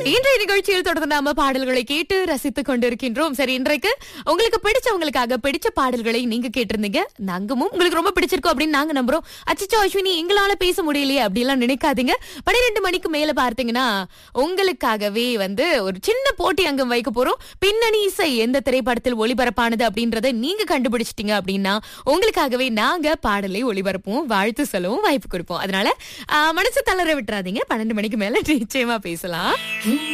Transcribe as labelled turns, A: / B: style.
A: இன்றைய நிகழ்ச்சியில் தொடர்ந்து நாம பாடல்களை கேட்டு ரசித்துக் கொண்டிருக்கின்றோம் சரி இன்றைக்கு உங்களுக்கு பிடிச்சவங்களுக்காக பிடிச்ச பாடல்களை நீங்க கேட்டிருந்தீங்க நாங்கமும் உங்களுக்கு ரொம்ப பிடிச்சிருக்கோம் அப்படின்னு நாங்க நம்புறோம் அச்சச்சோ அஸ்வினி எங்களால பேச முடியலையே அப்படிலாம் நினைக்காதீங்க பன்னிரெண்டு மணிக்கு மேல பார்த்தீங்கன்னா உங்களுக்காகவே வந்து ஒரு சின்ன போட்டி அங்கம் வைக்க போறோம் பின்னணி இசை எந்த திரைப்படத்தில் ஒளிபரப்பானது அப்படின்றத நீங்க கண்டுபிடிச்சிட்டீங்க அப்படின்னா உங்களுக்காகவே நாங்க பாடலை ஒளிபரப்புவோம் வாழ்த்து சொல்லவும் வாய்ப்பு கொடுப்போம் அதனால ஆஹ், மனசு தளர விட்டுறாதீங்க பன்னெண்டு மணிக்கு மேல நிச்சயமா பேசலாம்